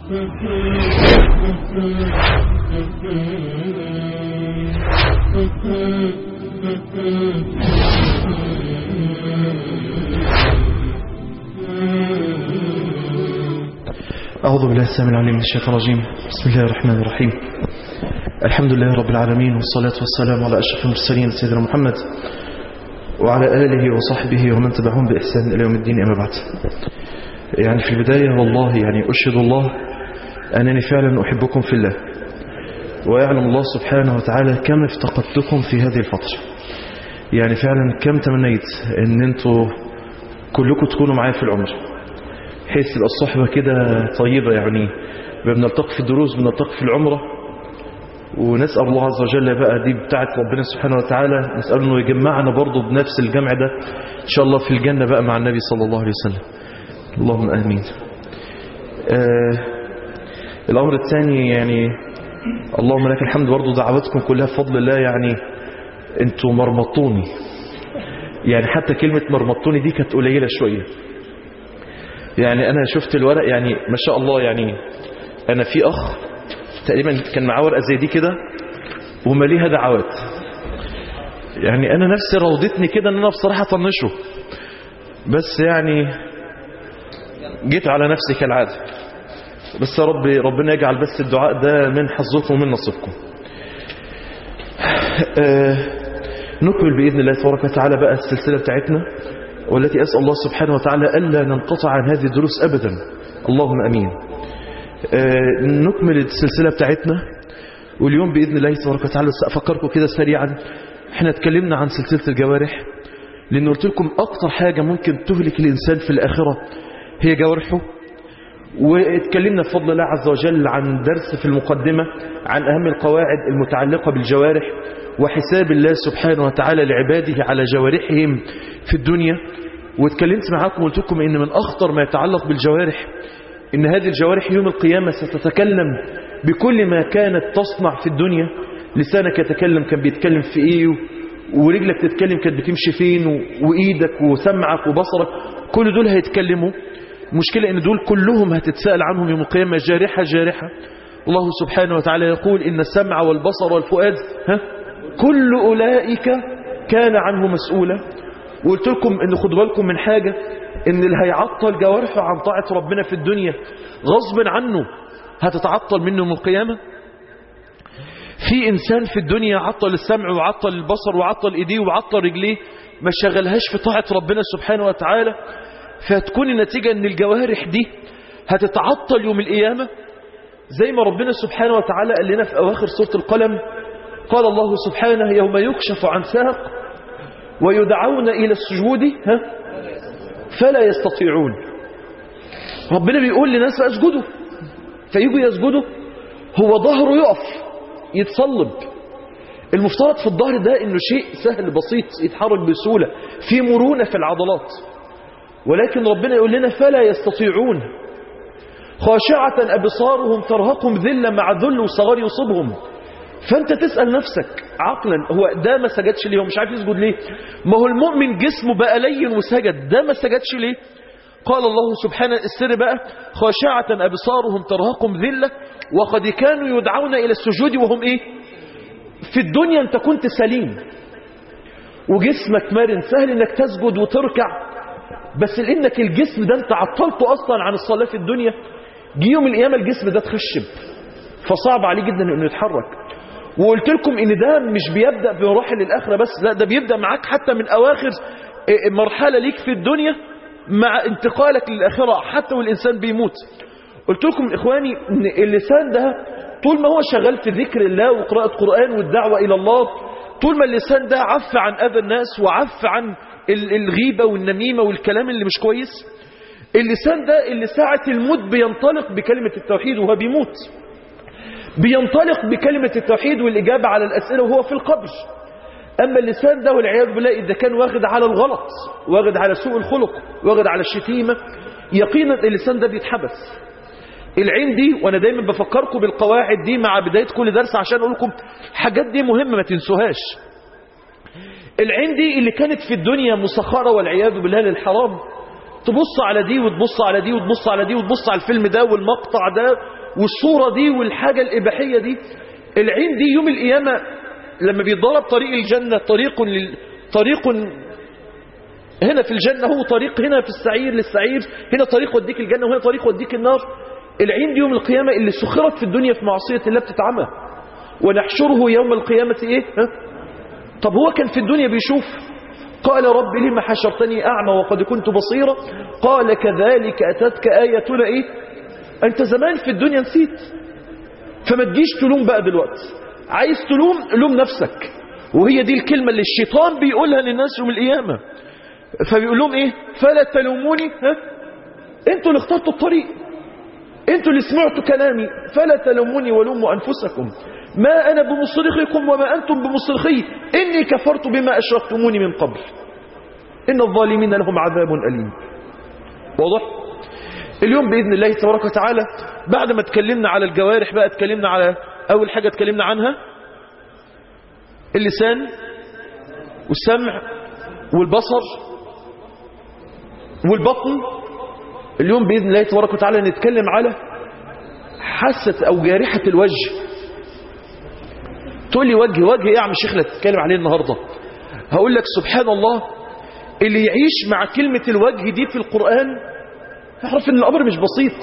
أعوذ بالله السلام العليم من الشيطان الرجيم بسم الله الرحمن الرحيم الحمد لله رب العالمين والصلاة والسلام على أشرف المرسلين سيدنا محمد وعلى آله وصحبه ومن تبعهم بإحسان إلى يوم الدين أما بعد يعني في البداية والله يعني أشهد الله أنني فعلا أحبكم في الله ويعلم الله سبحانه وتعالى كم افتقدتكم في هذه الفترة يعني فعلا كم تمنيت أن أنتوا كلكم تكونوا معايا في العمر حيث تبقى الصحبة كده طيبة يعني بنلتقي في الدروس بنلتقي في العمرة ونسأل الله عز وجل بقى دي بتاعت ربنا سبحانه وتعالى نسأل انه يجمعنا برضه بنفس الجمع ده ان شاء الله في الجنة بقى مع النبي صلى الله عليه وسلم اللهم امين آه الامر الثاني يعني اللهم لك الحمد برضه دعواتكم كلها بفضل الله يعني انتوا مرمطوني يعني حتى كلمة مرمطوني دي كانت قليلة شوية يعني انا شفت الورق يعني ما شاء الله يعني انا في اخ تقريبا كان معاه ورقه زي دي كده ومليها دعوات يعني انا نفسي روضتني كده ان انا بصراحه طنشه بس يعني جيت على نفسي كالعاده بس يا رب ربنا يجعل بس الدعاء ده من حظكم ومن نصيبكم آه نكمل باذن الله تبارك وتعالى بقى السلسله بتاعتنا والتي أسأل الله سبحانه وتعالى ألا ننقطع عن هذه الدروس أبدا اللهم أمين آه نكمل السلسلة بتاعتنا واليوم بإذن الله تبارك وتعالى أفكركم كده سريعا احنا اتكلمنا عن سلسلة الجوارح لأن قلت لكم أكتر حاجة ممكن تهلك الإنسان في الآخرة هي جوارحه واتكلمنا بفضل الله عز وجل عن درس في المقدمة عن أهم القواعد المتعلقة بالجوارح وحساب الله سبحانه وتعالى لعباده على جوارحهم في الدنيا واتكلمت معاكم وقلت لكم ان من اخطر ما يتعلق بالجوارح ان هذه الجوارح يوم القيامة ستتكلم بكل ما كانت تصنع في الدنيا لسانك يتكلم كان بيتكلم في ايه ورجلك تتكلم كانت بتمشي فين وايدك وسمعك وبصرك كل دول هيتكلموا المشكلة ان دول كلهم هتتسأل عنهم يوم القيامة جارحة جارحة الله سبحانه وتعالى يقول ان السمع والبصر والفؤاد ها كل أولئك كان عنه مسؤولا وقلت لكم ان خدوا بالكم من حاجة ان اللي هيعطل جوارحه عن طاعة ربنا في الدنيا غصب عنه هتتعطل منه يوم القيامة في انسان في الدنيا عطل السمع وعطل البصر وعطل ايديه وعطل رجليه ما شغلهاش في طاعة ربنا سبحانه وتعالى فهتكون النتيجة ان الجوارح دي هتتعطل يوم القيامة زي ما ربنا سبحانه وتعالى قال لنا في اواخر سورة القلم قال الله سبحانه يوم يكشف عن ساق ويدعون إلى السجود ها فلا يستطيعون ربنا بيقول لناس اسجدوا فيجوا يسجدوا هو ظهره يقف يتصلب المفترض في الظهر ده انه شيء سهل بسيط يتحرك بسهولة في مرونة في العضلات ولكن ربنا يقول لنا فلا يستطيعون خاشعة أبصارهم ترهقهم ذلة مع ذل وصغار يصيبهم فانت تسأل نفسك عقلا هو ده ما سجدش ليه هو مش عارف يسجد ليه ما هو المؤمن جسمه بقى لين وسجد ده ما سجدش ليه قال الله سبحانه السر بقى خاشعة أبصارهم ترهقهم ذلة وقد كانوا يدعون إلى السجود وهم إيه في الدنيا أنت كنت سليم وجسمك مرن سهل أنك تسجد وتركع بس لأنك الجسم ده أنت عطلته أصلا عن الصلاة في الدنيا جي يوم القيامة الجسم ده تخشب فصعب عليه جدا أنه يتحرك وقلت لكم ان ده مش بيبدأ بمراحل الاخرة بس لا ده بيبدأ معاك حتى من اواخر مرحلة ليك في الدنيا مع انتقالك للاخرة حتى والانسان بيموت قلت لكم اخواني ان اللسان ده طول ما هو شغال في ذكر الله وقراءة قرآن والدعوة الى الله طول ما اللسان ده عف عن اذى الناس وعف عن الغيبة والنميمة والكلام اللي مش كويس اللسان ده اللي ساعة الموت بينطلق بكلمة التوحيد وهو بيموت بينطلق بكلمة التوحيد والإجابة على الأسئلة وهو في القبر أما اللسان ده والعياذ بالله إذا كان واخد على الغلط واخد على سوء الخلق واخد على الشتيمة يقينا اللسان ده بيتحبس العين دي وأنا دايما بفكركم بالقواعد دي مع بداية كل درس عشان أقول لكم حاجات دي مهمة ما تنسوهاش العين دي اللي كانت في الدنيا مسخرة والعياذ بالله للحرام تبص على دي وتبص على دي وتبص على دي وتبص على الفيلم ده والمقطع ده والصورة دي والحاجة الإباحية دي العين دي يوم القيامة لما بيتضرب طريق الجنة طريق لل... طريق هنا في الجنة هو طريق هنا في السعير للسعير هنا طريق وديك الجنة وهنا طريق وديك النار العين دي يوم القيامة اللي سخرت في الدنيا في معصية الله بتتعمى ونحشره يوم القيامة ايه ها؟ طب هو كان في الدنيا بيشوف قال رب لما حشرتني أعمى وقد كنت بصيرا قال كذلك أتتك آياتنا إيه أنت زمان في الدنيا نسيت فما تجيش تلوم بقى دلوقتي عايز تلوم لوم نفسك وهي دي الكلمة اللي الشيطان بيقولها للناس يوم القيامة فبيقول لهم إيه فلا تلوموني ها انتوا اللي اخترتوا الطريق انتوا اللي سمعتوا كلامي فلا تلوموني ولوموا أنفسكم ما أنا بمصرخكم وما أنتم بمصرخي إني كفرت بما أشركتموني من قبل إن الظالمين لهم عذاب أليم واضح اليوم بإذن الله تبارك وتعالى بعد ما اتكلمنا على الجوارح بقى اتكلمنا على أول حاجة اتكلمنا عنها اللسان والسمع والبصر والبطن اليوم بإذن الله تبارك وتعالى نتكلم على حاسة أو جارحة الوجه تقول لي وجه وجه ايه يا عم الشيخ اللي هتتكلم عليه النهارده هقول لك سبحان الله اللي يعيش مع كلمة الوجه دي في القرآن يعرف ان الامر مش بسيط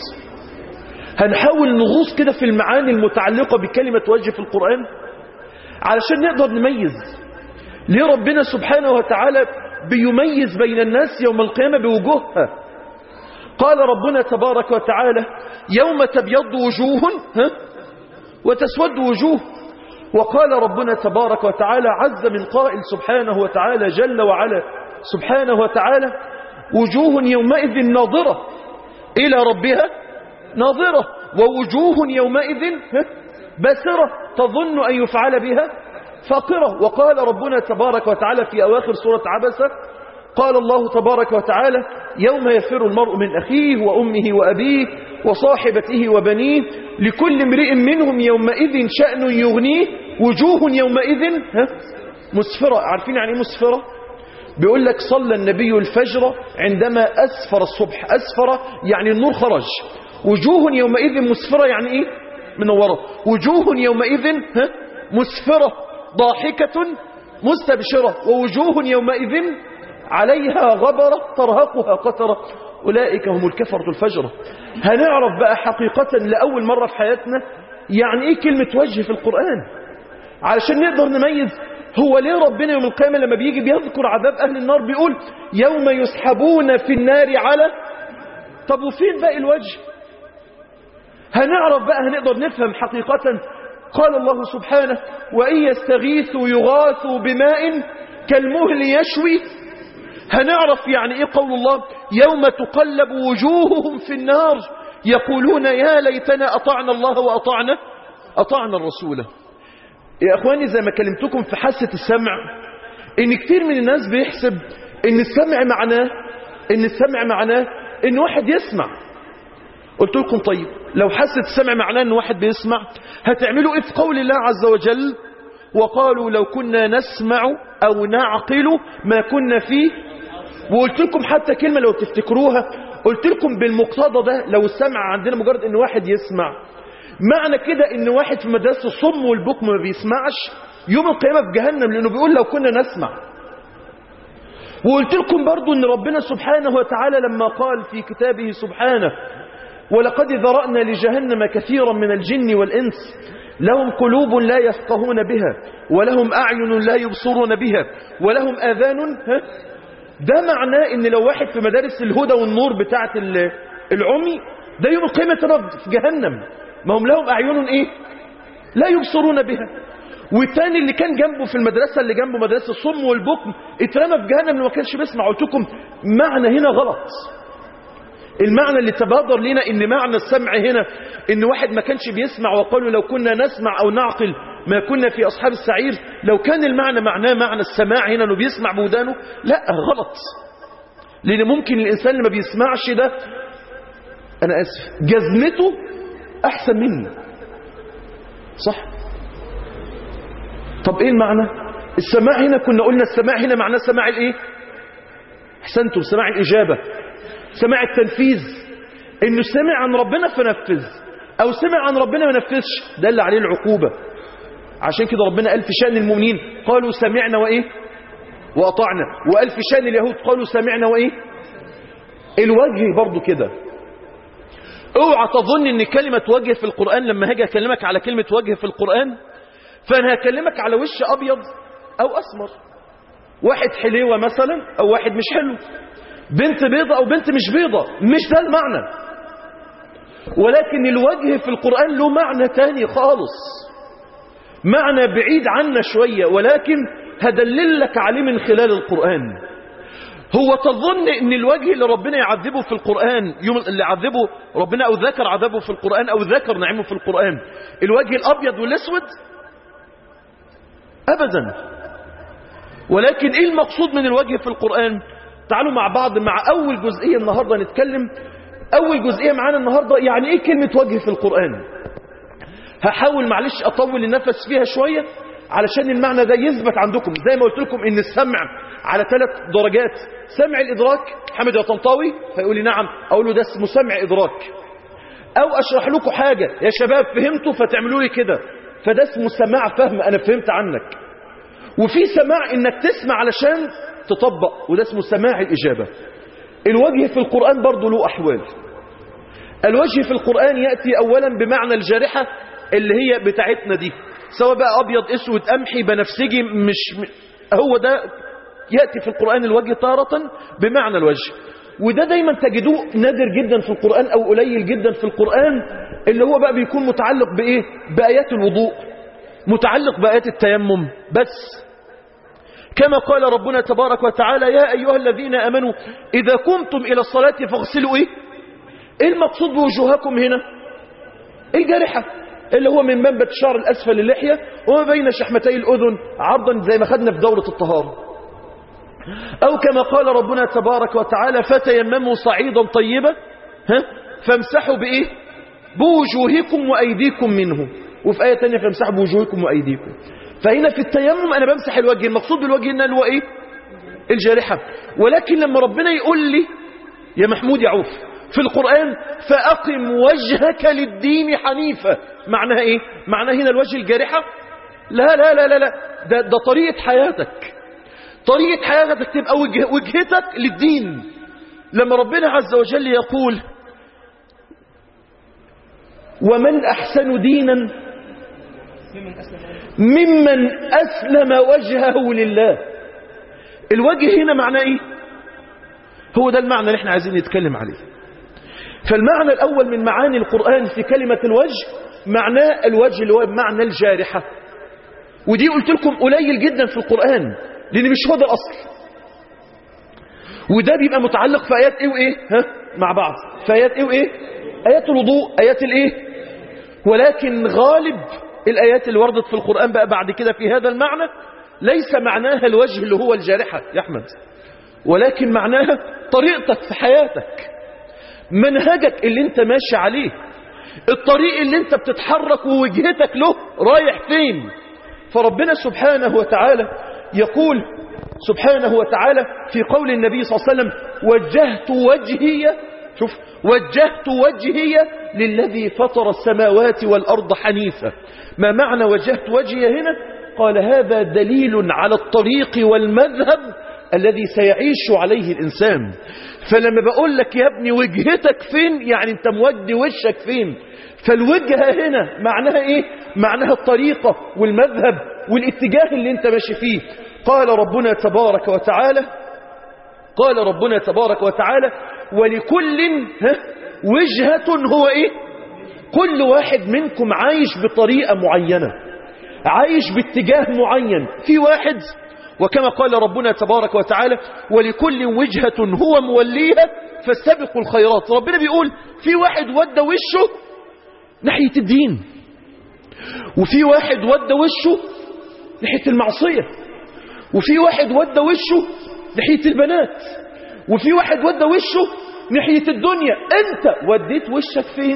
هنحاول نغوص كده في المعاني المتعلقة بكلمة وجه في القرآن علشان نقدر نميز ليه ربنا سبحانه وتعالى بيميز بين الناس يوم القيامة بوجوهها قال ربنا تبارك وتعالى يوم تبيض وجوه ها وتسود وجوه وقال ربنا تبارك وتعالى عز من قائل سبحانه وتعالى جل وعلا سبحانه وتعالى وجوه يومئذ ناظرة إلى ربها ناظرة ووجوه يومئذ باسرة تظن أن يفعل بها فاقرة وقال ربنا تبارك وتعالى في أواخر سورة عبسة قال الله تبارك وتعالى يوم يفر المرء من أخيه وأمه وأبيه وصاحبته وبنيه لكل امرئ منهم يومئذ شأن يغنيه وجوه يومئذ ها مسفرة عارفين يعني مسفرة بيقول لك صلى النبي الفجر عندما أسفر الصبح أسفر يعني النور خرج وجوه يومئذ مسفرة يعني إيه منورة وجوه يومئذ ها مسفرة ضاحكة مستبشرة ووجوه يومئذ عليها غبرة ترهقها قترة أولئك هم الكفرة الفجرة هنعرف بقى حقيقة لأول مرة في حياتنا يعني إيه كلمة وجه في القرآن علشان نقدر نميز هو ليه ربنا يوم القيامة لما بيجي بيذكر عذاب أهل النار بيقول يوم يسحبون في النار على طب وفين باقي الوجه هنعرف بقى هنقدر نفهم حقيقة قال الله سبحانه وإن يستغيثوا يغاثوا بماء كالمهل يشوي هنعرف يعني ايه قول الله يوم تقلب وجوههم في النار يقولون يا ليتنا أطعنا الله وأطعنا أطعنا الرسول يا أخواني زي ما كلمتكم في حاسة السمع إن كتير من الناس بيحسب إن السمع معناه إن السمع معناه إن واحد يسمع قلت لكم طيب لو حاسة السمع معناه إن واحد بيسمع هتعملوا إيه في قول الله عز وجل وقالوا لو كنا نسمع أو نعقل ما كنا فيه وقلت لكم حتى كلمة لو تفتكروها قلت لكم بالمقتضى ده لو السمع عندنا مجرد ان واحد يسمع معنى كده ان واحد في مدرسة الصم والبكم ما بيسمعش يوم القيامة في جهنم لانه بيقول لو كنا نسمع وقلت لكم برضو ان ربنا سبحانه وتعالى لما قال في كتابه سبحانه ولقد ذرأنا لجهنم كثيرا من الجن والإنس لهم قلوب لا يفقهون بها ولهم أعين لا يبصرون بها ولهم آذان ها ده معناه ان لو واحد في مدارس الهدى والنور بتاعة العمي ده يوم القيامة ترى في جهنم ما هم لهم أعين ايه لا يبصرون بها والتاني اللي كان جنبه في المدرسة اللي جنبه مدرسة الصم والبكم اترمى في جهنم اللي ما كانش بيسمع قلت لكم معنى هنا غلط المعنى اللي تبادر لنا ان معنى السمع هنا ان واحد ما كانش بيسمع وقالوا لو كنا نسمع او نعقل ما كنا في اصحاب السعير لو كان المعنى معناه معنى السماع هنا انه بيسمع بودانه لا غلط لان ممكن الانسان اللي ما بيسمعش ده انا اسف جزمته احسن مني صح طب ايه المعنى السماع هنا كنا قلنا السماع هنا معناه سماع الايه احسنتم سماع الاجابه سماع التنفيذ انه سمع عن ربنا فنفذ او سمع عن ربنا ما نفذش ده اللي عليه العقوبة عشان كده ربنا قال في شأن المؤمنين قالوا سمعنا وايه واطعنا وقال في شأن اليهود قالوا سمعنا وايه الوجه برضو كده اوعى تظن ان كلمة وجه في القرآن لما هاجي اكلمك على كلمة وجه في القرآن فانا هكلمك على وش ابيض او اسمر واحد حليوة مثلا او واحد مش حلو بنت بيضة او بنت مش بيضة مش ده المعنى ولكن الوجه في القرآن له معنى تاني خالص معنى بعيد عنا شوية ولكن هدلل لك عليه من خلال القرآن هو تظن ان الوجه اللي ربنا يعذبه في القرآن يوم اللي عذبه ربنا او ذكر عذابه في القرآن او ذكر نعمه في القرآن الوجه الابيض والاسود ابدا ولكن ايه المقصود من الوجه في القرآن تعالوا مع بعض مع اول جزئية النهاردة نتكلم اول جزئية معانا النهاردة يعني ايه كلمة وجه في القرآن هحاول معلش اطول النفس فيها شوية علشان المعنى ده يثبت عندكم زي ما قلت لكم ان السمع على ثلاث درجات سمع الادراك حمد يا طنطاوي فيقول لي نعم اقول له ده اسمه سمع ادراك او اشرح لكم حاجة يا شباب فهمتوا فتعملوا لي كده فده اسمه سماع فهم انا فهمت عنك وفي سماع انك تسمع علشان تطبق وده اسمه سماع الاجابة الوجه في القرآن برضه له احوال الوجه في القرآن يأتي اولا بمعنى الجارحة اللي هي بتاعتنا دي سواء بقى ابيض اسود قمحي بنفسجي مش هو ده يأتي في القرآن الوجه تارة بمعنى الوجه وده دايما تجدوه نادر جدا في القرآن او قليل جدا في القرآن اللي هو بقى بيكون متعلق بايه بآيات الوضوء متعلق بآيات التيمم بس كما قال ربنا تبارك وتعالى يا أيها الذين أمنوا إذا قمتم إلى الصلاة فاغسلوا إيه إيه المقصود بوجوهكم هنا الجارحة اللي هو من منبت الشعر الأسفل اللحية وما بين شحمتي الأذن عرضا زي ما خدنا في دورة الطهارة أو كما قال ربنا تبارك وتعالى فتيمموا صعيدا طيبا ها فامسحوا بإيه بوجوهكم وأيديكم منه وفي آية تانية فامسحوا بوجوهكم وأيديكم فهنا في التيمم أنا بمسح الوجه المقصود بالوجه هنا اللي هو إيه الجارحة ولكن لما ربنا يقول لي يا محمود يا عوف في القرآن فأقم وجهك للدين حنيفة معناها إيه معناها هنا الوجه الجارحة لا لا لا لا, لا. ده, ده طريقة حياتك طريقة حياتك تبقى وجه وجهتك للدين لما ربنا عز وجل يقول ومن أحسن دينا ممن أسلم وجهه لله الوجه هنا معناه إيه هو ده المعنى اللي احنا عايزين نتكلم عليه فالمعنى الأول من معاني القرآن في كلمة الوجه معناه الوجه اللي هو معنى الجارحة ودي قلت لكم قليل جدا في القرآن لأن مش هو ده الأصل وده بيبقى متعلق في آيات إيه وإيه ها مع بعض في آيات إيه وإيه آيات الوضوء آيات الإيه ولكن غالب الآيات اللي وردت في القرآن بقى بعد كده في هذا المعنى ليس معناها الوجه اللي هو الجارحة يا أحمد ولكن معناها طريقتك في حياتك منهجك اللي انت ماشي عليه الطريق اللي انت بتتحرك ووجهتك له رايح فين فربنا سبحانه وتعالى يقول سبحانه وتعالى في قول النبي صلى الله عليه وسلم وجهت وجهي شوف وجهت وجهي للذي فطر السماوات والأرض حنيفا ما معنى وجهت وجهي هنا قال هذا دليل على الطريق والمذهب الذي سيعيش عليه الإنسان فلما بقول لك يا ابني وجهتك فين يعني انت مودي وشك فين فالوجهة هنا معناها ايه معناها الطريقة والمذهب والاتجاه اللي انت ماشي فيه قال ربنا تبارك وتعالى قال ربنا تبارك وتعالى ولكل ها وجهة هو ايه كل واحد منكم عايش بطريقة معينة عايش باتجاه معين في واحد وكما قال ربنا تبارك وتعالى ولكل وجهة هو موليها فاستبقوا الخيرات ربنا بيقول في واحد ودى وشه ناحية الدين وفي واحد ودى وشه ناحية المعصية وفي واحد ودى وشه ناحية البنات وفي واحد ودى وشه ناحية الدنيا انت وديت وشك فين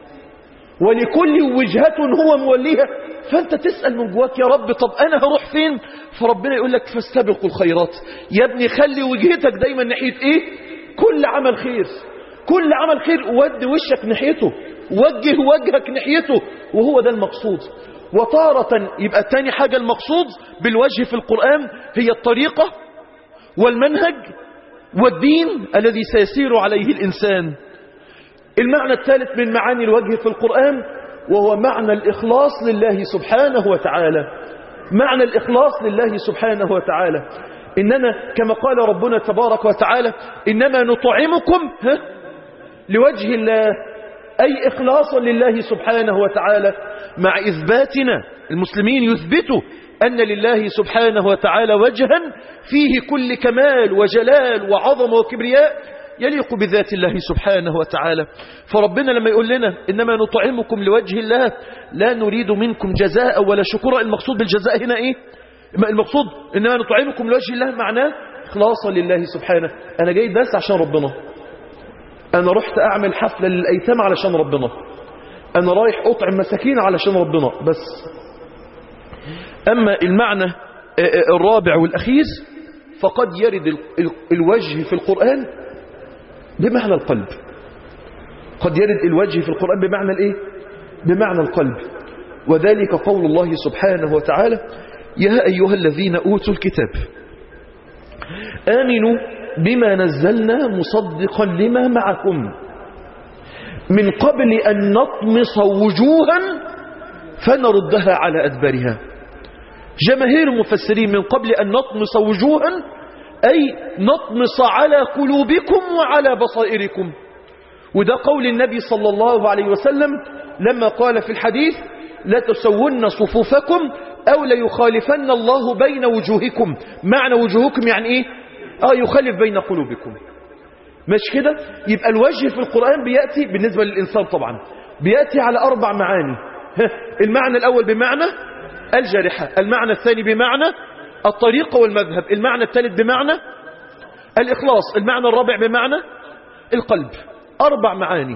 ولكل وجهة هو موليها فانت تسأل من جواك يا رب طب انا هروح فين فربنا يقول لك فاستبقوا الخيرات يا ابني خلي وجهتك دايما ناحية ايه كل عمل خير كل عمل خير ود وشك ناحيته وجه وجهك ناحيته وهو ده المقصود وتارة يبقى تاني حاجة المقصود بالوجه في القرآن هي الطريقة والمنهج والدين الذي سيسير عليه الإنسان المعنى الثالث من معاني الوجه في القرآن وهو معنى الإخلاص لله سبحانه وتعالى معنى الإخلاص لله سبحانه وتعالى إننا كما قال ربنا تبارك وتعالى إنما نطعمكم ها لوجه الله أي إخلاصا لله سبحانه وتعالى مع إثباتنا المسلمين يثبتوا أن لله سبحانه وتعالى وجها فيه كل كمال وجلال وعظمة وكبرياء يليق بذات الله سبحانه وتعالى فربنا لما يقول لنا إنما نطعمكم لوجه الله لا نريد منكم جزاء ولا شكرا المقصود بالجزاء هنا إيه المقصود إنما نطعمكم لوجه الله معناه إخلاصا لله سبحانه أنا جاي بس عشان ربنا أنا رحت أعمل حفلة للأيتام علشان ربنا أنا رايح أطعم مساكين علشان ربنا بس أما المعنى الرابع والأخير فقد يرد الوجه في القرآن بمعنى القلب قد يرد الوجه في القرآن بمعنى الإيه؟ بمعنى القلب وذلك قول الله سبحانه وتعالى يا أيها الذين أوتوا الكتاب آمنوا بما نزلنا مصدقا لما معكم من قبل أن نطمس وجوها فنردها على أدبارها جماهير المفسرين من قبل أن نطمس وجوها أي نطمس على قلوبكم وعلى بصائركم وده قول النبي صلى الله عليه وسلم لما قال في الحديث لا تسون صفوفكم أو ليخالفن الله بين وجوهكم معنى وجوهكم يعني إيه آه يخالف بين قلوبكم مش كده يبقى الوجه في القرآن بيأتي بالنسبة للإنسان طبعا بيأتي على أربع معاني المعنى الأول بمعنى الجارحة المعنى الثاني بمعنى الطريقة والمذهب المعنى الثالث بمعنى الإخلاص المعنى الرابع بمعنى القلب أربع معاني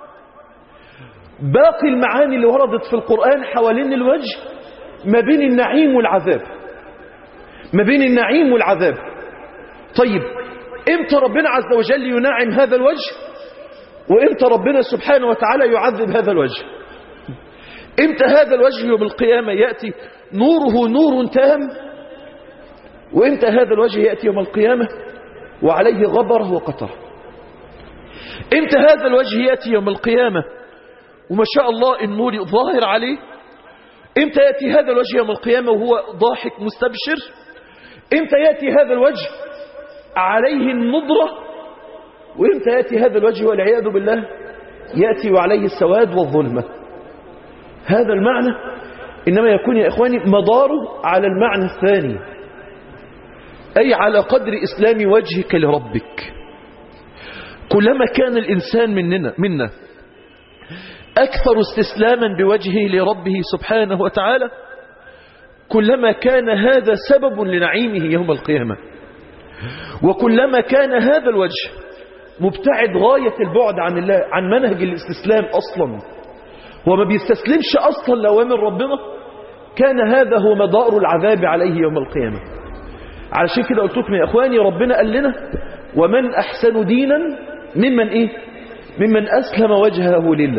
باقي المعاني اللي وردت في القرآن حوالين الوجه ما بين النعيم والعذاب ما بين النعيم والعذاب طيب امتى ربنا عز وجل ينعم هذا الوجه وامتى ربنا سبحانه وتعالى يعذب هذا الوجه امتى هذا الوجه يوم القيامة يأتي نوره نور تام وامتى هذا الوجه يأتي يوم القيامة وعليه غبره وقطره امتى هذا الوجه يأتي يوم القيامة وما شاء الله النور ظاهر عليه امتى يأتي هذا الوجه يوم القيامة وهو ضاحك مستبشر امتى يأتي هذا الوجه عليه النضرة وامتى يأتي هذا الوجه والعياذ بالله يأتي وعليه السواد والظلمة هذا المعنى إنما يكون يا إخواني مداره على المعنى الثاني أي على قدر إسلام وجهك لربك كلما كان الإنسان مننا, منا أكثر استسلاما بوجهه لربه سبحانه وتعالى كلما كان هذا سبب لنعيمه يوم القيامة وكلما كان هذا الوجه مبتعد غاية البعد عن الله عن منهج الاستسلام أصلا وما بيستسلمش أصلا لأوامر ربنا كان هذا هو مدار العذاب عليه يوم القيامة علشان كده قلت لكم يا إخواني ربنا قال لنا ومن أحسن دينا ممن إيه ممن أسلم وجهه لله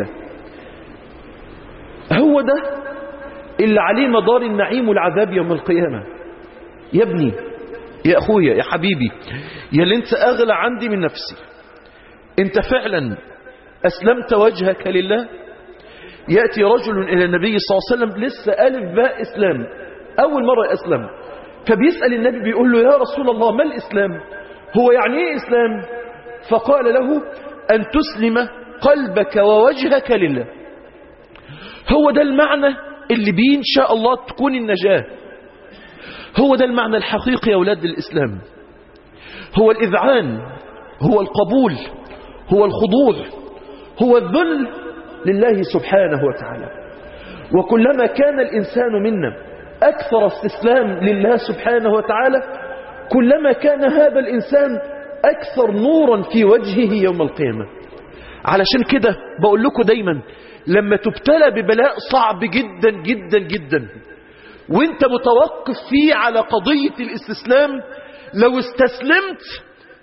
هو ده اللي عليه مدار النعيم والعذاب يوم القيامة يا ابني يا أخويا يا حبيبي يا اللي انت أغلى عندي من نفسي انت فعلا أسلمت وجهك لله يأتي رجل إلى النبي صلى الله عليه وسلم لسه ألف باء إسلام أول مرة أسلم فبيسأل النبي بيقول له يا رسول الله ما الإسلام هو يعني إيه إسلام فقال له أن تسلم قلبك ووجهك لله هو ده المعنى اللي بيه إن شاء الله تكون النجاة هو ده المعنى الحقيقي يا أولاد الإسلام هو الإذعان هو القبول هو الخضوع هو الذل لله سبحانه وتعالى وكلما كان الإنسان منا أكثر استسلام لله سبحانه وتعالى كلما كان هذا الإنسان أكثر نورا في وجهه يوم القيامة علشان كده بقول لكم دايما لما تبتلى ببلاء صعب جدا جدا جدا وانت متوقف فيه على قضية الاستسلام لو استسلمت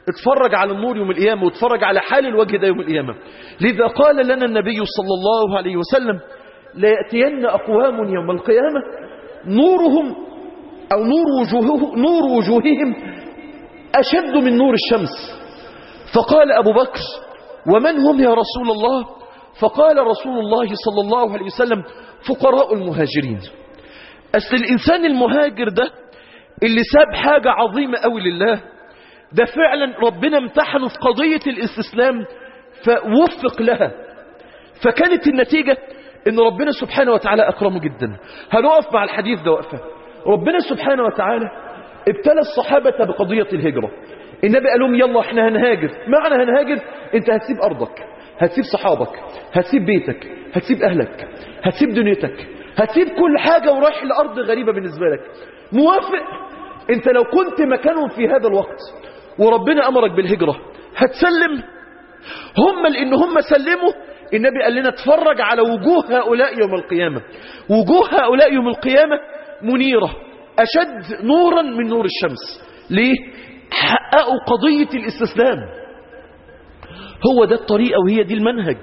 اتفرج على النور يوم القيامة واتفرج على حال الوجه ده يوم القيامة لذا قال لنا النبي صلى الله عليه وسلم لا يأتين أقوام يوم القيامة نورهم أو نور, وجوهه نور وجوههم أشد من نور الشمس فقال أبو بكر ومن هم يا رسول الله فقال رسول الله صلى الله عليه وسلم فقراء المهاجرين أصل الإنسان المهاجر ده اللي ساب حاجة عظيمة أوي لله ده فعلا ربنا امتحنه في قضية الاستسلام فوفق لها فكانت النتيجة ان ربنا سبحانه وتعالى اكرمه جدا هنقف مع الحديث ده وقفة ربنا سبحانه وتعالى ابتلى الصحابة بقضية الهجرة النبي قال لهم يلا احنا هنهاجر معنى هنهاجر انت هتسيب ارضك هتسيب صحابك هتسيب بيتك هتسيب اهلك هتسيب دنيتك هتسيب كل حاجة ورايح لأرض غريبة بالنسبة لك موافق انت لو كنت مكانهم في هذا الوقت وربنا امرك بالهجرة هتسلم هم لان هم سلموا النبي قال لنا اتفرج على وجوه هؤلاء يوم القيامة وجوه هؤلاء يوم القيامة منيرة أشد نورا من نور الشمس ليه؟ حققوا قضية الاستسلام هو ده الطريقة وهي دي المنهج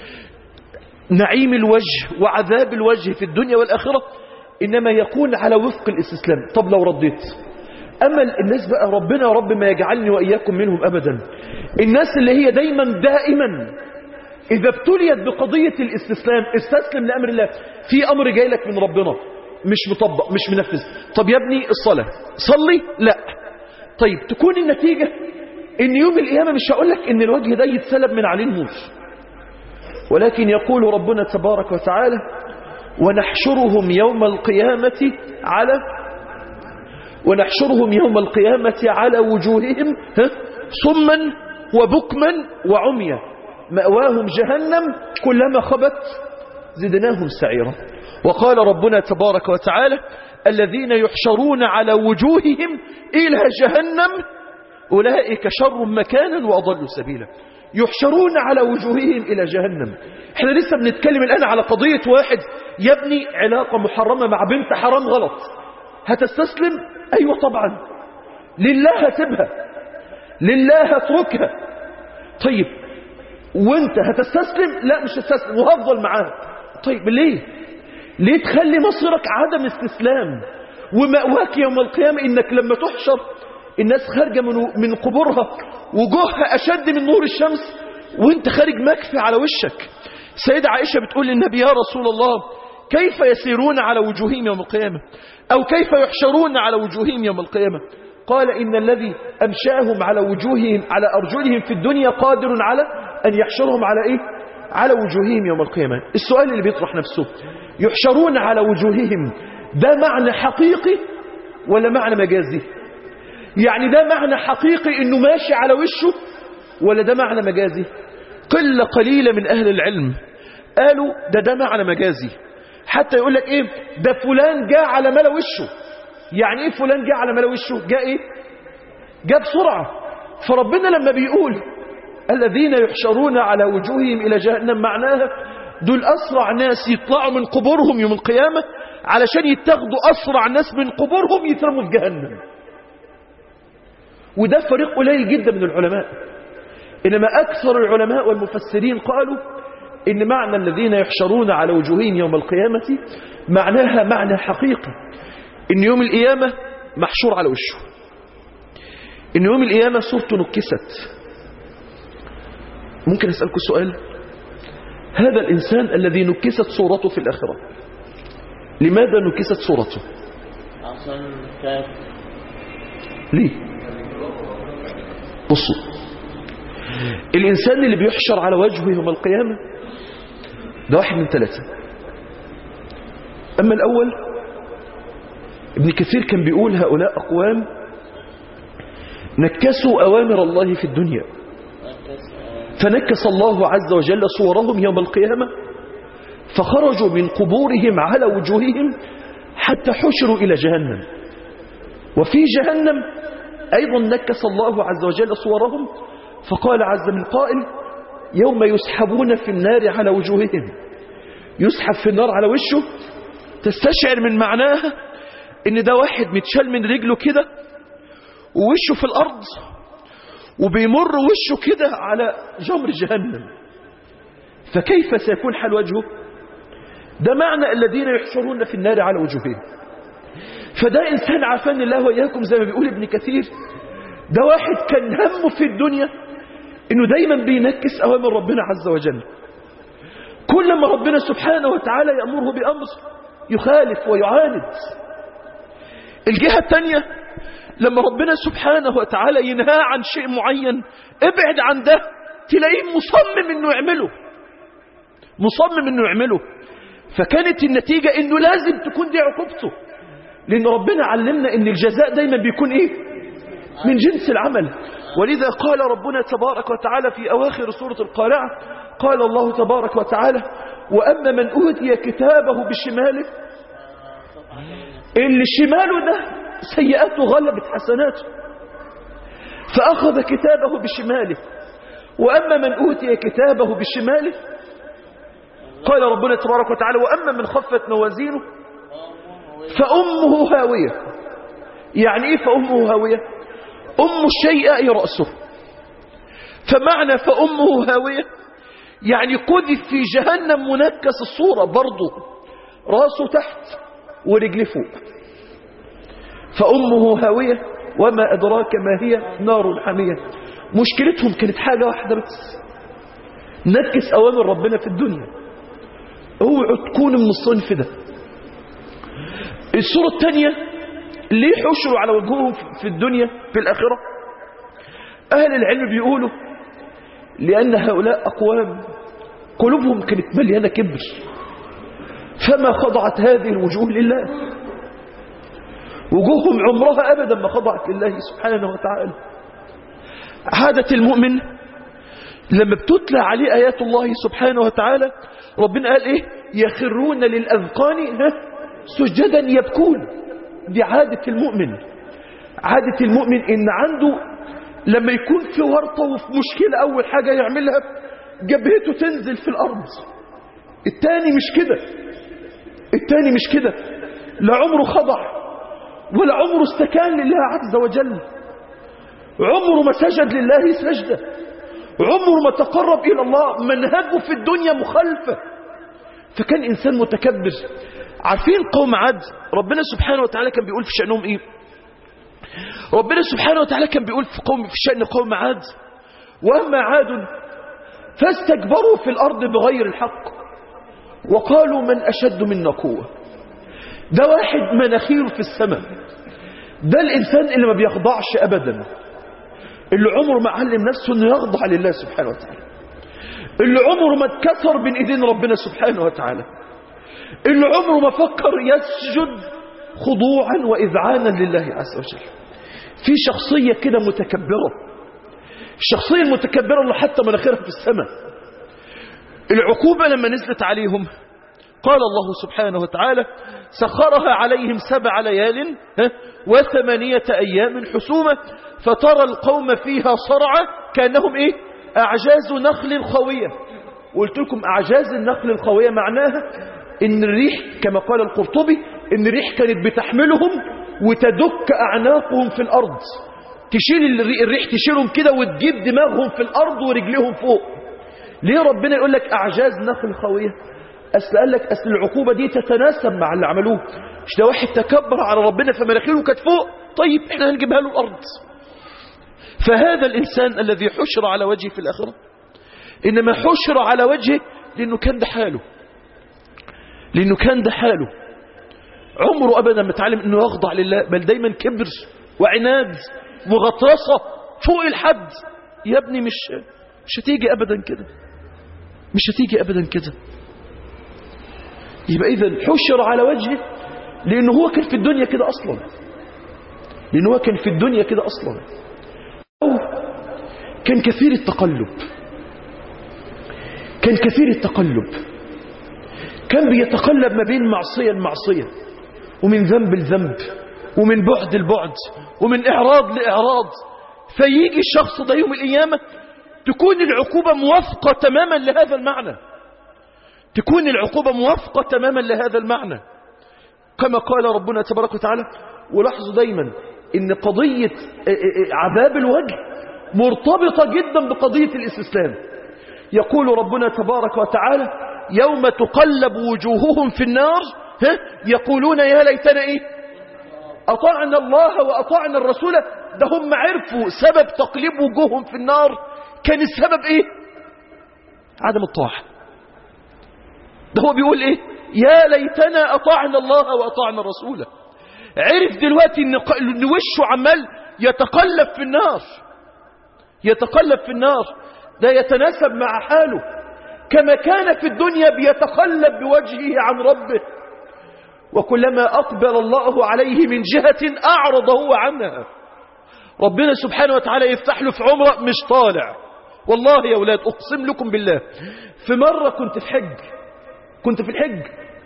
نعيم الوجه وعذاب الوجه في الدنيا والآخرة إنما يكون على وفق الاستسلام طب لو رديت أما الناس بقى ربنا يا رب ما يجعلني وإياكم منهم أبدا الناس اللي هي دايما دائما إذا ابتليت بقضية الاستسلام استسلم لأمر الله في أمر جاي لك من ربنا مش مطبق مش منفذ طب يا ابني الصلاة صلي لا طيب تكون النتيجة ان يوم القيامة مش هقول لك ان الوجه ده يتسلب من عليه النور ولكن يقول ربنا تبارك وتعالى ونحشرهم يوم القيامة على ونحشرهم يوم القيامة على وجوههم ها صما وبكما وعميا مأواهم جهنم كلما خبت زدناهم سعيرا وقال ربنا تبارك وتعالى الذين يحشرون على وجوههم إلى جهنم أولئك شر مكانا وأضل سبيلا يحشرون على وجوههم إلى جهنم احنا لسه بنتكلم الآن على قضية واحد يبني علاقة محرمة مع بنت حرام غلط هتستسلم أيوة طبعا لله هتبها لله هتركها طيب وانت هتستسلم لا مش هتستسلم وهفضل معاها طيب ليه ليه تخلي مصيرك عدم استسلام ومأواك يوم القيامة انك لما تحشر الناس خارجة من, من قبورها وجوهها أشد من نور الشمس وانت خارج مكفي على وشك سيدة عائشة بتقول للنبي يا رسول الله كيف يسيرون على وجوههم يوم القيامة أو كيف يحشرون على وجوههم يوم القيامة قال إن الذي أمشاهم على وجوههم على أرجلهم في الدنيا قادر على أن يحشرهم على إيه على وجوههم يوم القيامة السؤال اللي بيطرح نفسه يحشرون على وجوههم ده معنى حقيقي ولا معنى مجازي يعني ده معنى حقيقي انه ماشي على وشه ولا ده معنى مجازي قلة قليلة من اهل العلم قالوا ده ده معنى مجازي حتى يقول لك ايه ده فلان جاء على ملا وشه يعني ايه فلان جاء على ملا وشه جاء ايه جاء بسرعة فربنا لما بيقول الذين يحشرون على وجوههم الى جهنم معناها دول اسرع ناس يطلعوا من قبورهم يوم القيامة علشان يتاخدوا اسرع ناس من قبورهم يترموا في جهنم وده فريق قليل جدا من العلماء إنما أكثر العلماء والمفسرين قالوا إن معنى الذين يحشرون على وجوههم يوم القيامة معناها معنى حقيقي إن يوم القيامة محشور على وشه إن يوم القيامة صورته نكست ممكن أسألكم سؤال هذا الإنسان الذي نكست صورته في الآخرة لماذا نكست صورته عشان كانت ليه بصوا الإنسان اللي بيحشر على وجهه يوم القيامة ده واحد من ثلاثة أما الأول ابن كثير كان بيقول هؤلاء أقوام نكسوا أوامر الله في الدنيا فنكس الله عز وجل صورهم يوم القيامة فخرجوا من قبورهم على وجوههم حتى حشروا إلى جهنم وفي جهنم أيضا نكس الله عز وجل صورهم فقال عز من قائل يوم يسحبون في النار على وجوههم يسحب في النار على وشه تستشعر من معناها ان ده واحد متشال من رجله كده ووشه في الأرض وبيمر وشه كده على جمر جهنم فكيف سيكون حال وجهه ده معنى الذين يحشرون في النار على وجوههم فده إنسان عافان الله وإياكم زي ما بيقول ابن كثير ده واحد كان همه في الدنيا إنه دايما بينكس أوامر ربنا عز وجل كل ما ربنا سبحانه وتعالى يأمره بأمر يخالف ويعاند الجهة الثانية لما ربنا سبحانه وتعالى ينهى عن شيء معين ابعد عن ده تلاقيه مصمم انه يعمله مصمم انه يعمله فكانت النتيجة انه لازم تكون دي عقوبته لان ربنا علمنا ان الجزاء دايما بيكون ايه من جنس العمل ولذا قال ربنا تبارك وتعالى في اواخر سورة القارعة قال الله تبارك وتعالى واما من اوتي كتابه بشماله اللي شماله ده سيئاته غلبت حسناته فأخذ كتابه بشماله وأما من أوتي كتابه بشماله قال ربنا تبارك وتعالى وأما من خفت موازينه فأمه هاوية يعني إيه فأمه هاوية أم الشيء أي رأسه فمعنى فأمه هاوية يعني قذف في جهنم منكس الصورة برضه راسه تحت ورجل فوق فأمه هاوية وما أدراك ما هي نار حامية مشكلتهم كانت حاجة واحدة بس نكس أوامر ربنا في الدنيا اوعوا تكونوا من الصنف ده الصورة الثانية ليه حشروا على وجوههم في الدنيا في الآخرة أهل العلم بيقولوا لأن هؤلاء أقوام قلوبهم كانت مليانة كبر فما خضعت هذه الوجوه لله وجوههم عمرها أبدا ما خضعت لله سبحانه وتعالى عادة المؤمن لما بتتلى عليه آيات الله سبحانه وتعالى ربنا قال إيه يخرون للأذقان ها سجدا يبكون دي عادة المؤمن عادة المؤمن إن عنده لما يكون في ورطة وفي مشكلة أول حاجة يعملها جبهته تنزل في الأرض التاني مش كده التاني مش كده لا عمره خضع ولا عمره استكان لله عز وجل عمره ما سجد لله سجدة عمره ما تقرب إلى الله منهجه في الدنيا مخالفة فكان إنسان متكبر عارفين قوم عاد ربنا سبحانه وتعالى كان بيقول في شأنهم إيه ربنا سبحانه وتعالى كان بيقول في, قوم في شأن قوم عاد وأما عاد فاستكبروا في الأرض بغير الحق وقالوا من أشد منا قوة ده واحد مناخيره في السماء ده الإنسان اللي ما بيخضعش أبدا اللي عمره ما علم نفسه أنه يخضع لله سبحانه وتعالى اللي عمره ما اتكسر بين إيدين ربنا سبحانه وتعالى اللي عمره ما فكر يسجد خضوعا وإذعانا لله عز وجل في شخصية كده متكبرة الشخصية المتكبرة اللي حتى مناخيرها في السماء العقوبة لما نزلت عليهم قال الله سبحانه وتعالى سخرها عليهم سبع ليال وثمانية أيام حسومة فترى القوم فيها صرعى كأنهم إيه أعجاز نخل خوية قلت لكم أعجاز النخل الخوية معناها إن الريح كما قال القرطبي إن الريح كانت بتحملهم وتدك أعناقهم في الأرض تشيل الريح تشيلهم كده وتجيب دماغهم في الأرض ورجلهم فوق ليه ربنا يقول لك أعجاز نخل خوية أصل قال لك أصل العقوبة دي تتناسب مع اللي عملوه مش ده واحد تكبر على ربنا فمناخيره كانت فوق طيب احنا هنجيبها له الأرض فهذا الإنسان الذي حشر على وجهه في الآخرة إنما حشر على وجهه لأنه كان ده حاله لأنه كان ده حاله عمره أبدا ما تعلم أنه يخضع لله بل دايما كبر وعناد وغطرسة فوق الحد يا ابني مش مش هتيجي أبدا كده مش هتيجي أبدا كده يبقى إذا حشر على وجهه لأنه هو كان في الدنيا كده أصلا لأنه هو كان في الدنيا كده أصلا أو كان كثير التقلب كان كثير التقلب كان بيتقلب ما بين معصية لمعصية ومن ذنب لذنب ومن بعد لبعد ومن إعراض لإعراض فيجي الشخص ده يوم القيامة تكون العقوبة موافقة تماما لهذا المعنى تكون العقوبة موافقة تماما لهذا المعنى كما قال ربنا تبارك وتعالى ولاحظوا دايما ان قضية عذاب الوجه مرتبطة جدا بقضية الاستسلام يقول ربنا تبارك وتعالى يوم تقلب وجوههم في النار ها يقولون يا ليتنا ايه أطعنا الله وأطعنا الرسول ده هم عرفوا سبب تقليب وجوههم في النار كان السبب ايه عدم الطاعة ده هو بيقول ايه يا ليتنا أطعنا الله وأطعنا رسوله عرف دلوقتي ان ق- إن وشه عمال يتقلب في النار يتقلب في النار ده يتناسب مع حاله كما كان في الدنيا بيتقلب بوجهه عن ربه وكلما أقبل الله عليه من جهة أعرض هو عنها ربنا سبحانه وتعالى يفتح له في عمره مش طالع والله يا أولاد أقسم لكم بالله في مرة كنت في حج كنت في الحج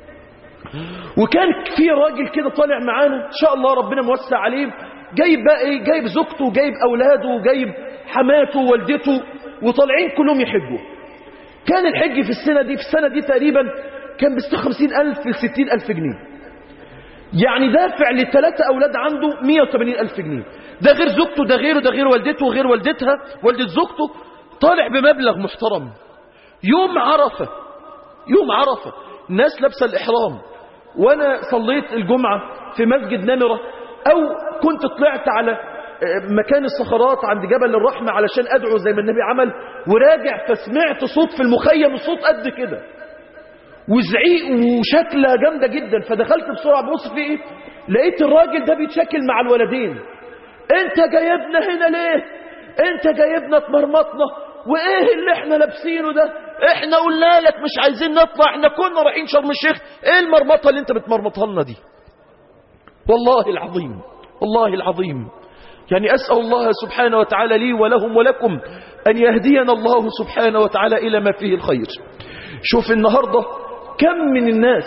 وكان في راجل كده طالع معانا ان شاء الله ربنا موسع عليه جايب بقى ايه جايب زوجته وجايب اولاده وجايب حماته ووالدته وطالعين كلهم يحجوا كان الحج في السنة دي في السنة دي تقريبا كان ب 56000 ل 60000 جنيه يعني دافع لثلاثة أولاد عنده 180 ألف جنيه ده غير زوجته ده غيره ده غير والدته وغير والدتها والدة زوجته طالع بمبلغ محترم يوم عرفة يوم عرفة الناس لابسة الإحرام وأنا صليت الجمعة في مسجد نمرة أو كنت طلعت على آه، مكان الصخرات عند جبل الرحمة علشان أدعو زي ما النبي عمل وراجع فسمعت صوت في المخيم صوت قد كده وزعيق وشكلة جامدة جدا فدخلت بسرعة ببص في ايه لقيت الراجل ده بيتشكل مع الولدين انت جايبنا هنا ليه انت جايبنا تمرمطنا وايه اللي احنا لابسينه ده احنا قلنا لك مش عايزين نطلع احنا كنا رايحين شرم الشيخ ايه المرمطة اللي انت بتمرمطها لنا دي والله العظيم والله العظيم يعني أسأل الله سبحانه وتعالى لي ولهم ولكم أن يهدينا الله سبحانه وتعالى إلى ما فيه الخير شوف النهاردة كم من الناس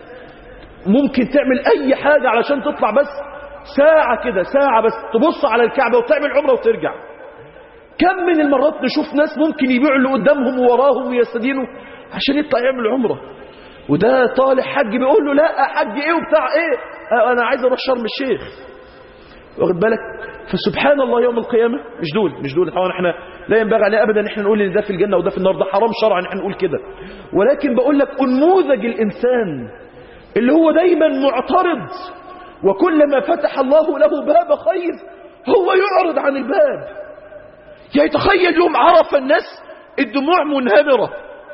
ممكن تعمل أي حاجة علشان تطلع بس ساعة كده ساعة بس تبص على الكعبة وتعمل عمرة وترجع كم من المرات نشوف ناس ممكن يبيعوا اللي قدامهم ووراهم ويستدينوا عشان يطلع يعمل عمرة وده طالع حج بيقول له لا حج ايه وبتاع ايه آه، انا عايز اروح شرم الشيخ واخد بالك فسبحان الله يوم القيامة مش دول مش دول طبعا احنا لا ينبغي علينا ابدا ان احنا نقول ان ده في الجنة وده في النار ده حرام شرعا ان احنا نقول كده ولكن بقول لك انموذج الانسان اللي هو دايما معترض وكلما فتح الله له باب خير هو يعرض عن الباب يعني تخيل يوم عرف الناس الدموع منهمرة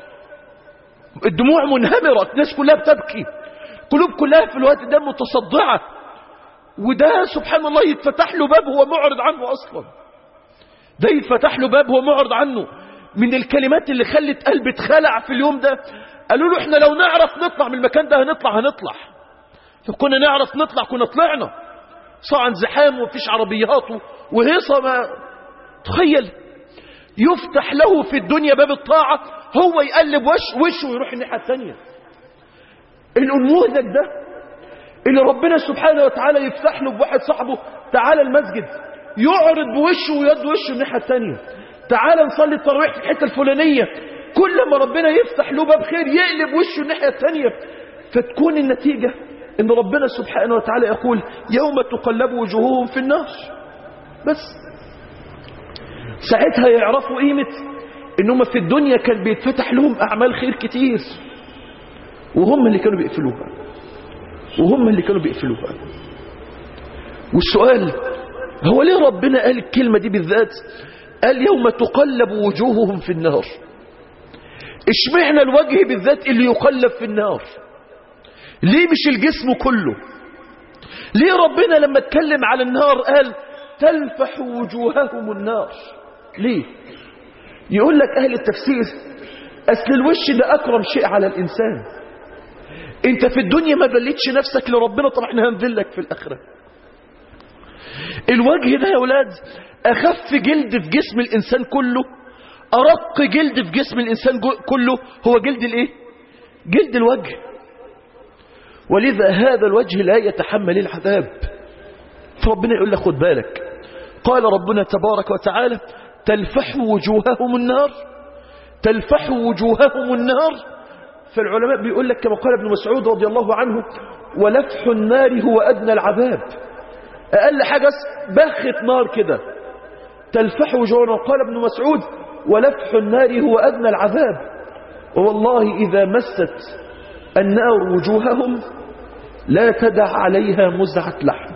الدموع منهمرة الناس كلها بتبكي قلوب كلها في الوقت ده متصدعة وده سبحان الله يتفتح له باب هو معرض عنه أصلا ده يتفتح له باب هو معرض عنه من الكلمات اللي خلت قلبي اتخلع في اليوم ده قالوا له احنا لو نعرف نطلع من المكان ده هنطلع هنطلع فكنا نعرف نطلع كنا طلعنا صاع زحام ومفيش عربيات وهيصة ما تخيل يفتح له في الدنيا باب الطاعة هو يقلب وش وشه ويروح الناحية الثانية الأنموذج ده اللي ربنا سبحانه وتعالى يفتح له بواحد صاحبه تعالى المسجد يعرض بوشه ويد وشه الناحية الثانية تعالى نصلي التراويح في الحتة الفلانية كل ما ربنا يفتح له باب خير يقلب وشه الناحية الثانية فتكون النتيجة ان ربنا سبحانه وتعالى يقول يوم تقلب وجوههم في النار بس ساعتها يعرفوا قيمة انهم في الدنيا كان بيتفتح لهم اعمال خير كتير وهم اللي كانوا بيقفلوها وهم اللي كانوا بيقفلوها والسؤال هو ليه ربنا قال الكلمة دي بالذات قال يوم تقلب وجوههم في النار اشمعنى الوجه بالذات اللي يقلب في النار ليه مش الجسم كله ليه ربنا لما اتكلم على النار قال تلفح وجوههم النار ليه يقول لك اهل التفسير اصل الوش ده اكرم شيء على الانسان انت في الدنيا ما بليتش نفسك لربنا طب احنا هنذلك في الاخره الوجه ده يا اولاد اخف جلد في جسم الانسان كله ارق جلد في جسم الانسان جو- كله هو جلد الايه جلد الوجه ولذا هذا الوجه لا يتحمل العذاب فربنا يقول لك خد بالك قال ربنا تبارك وتعالى تلفح وجوههم النار تلفح وجوههم النار فالعلماء بيقول لك كما قال ابن مسعود رضي الله عنه ولفح النار هو أدنى العذاب أقل حاجة بخة نار كده تلفح وجوهنا وقال ابن مسعود ولفح النار هو أدنى العذاب ووالله إذا مست النار وجوههم لا تدع عليها مزعة لحم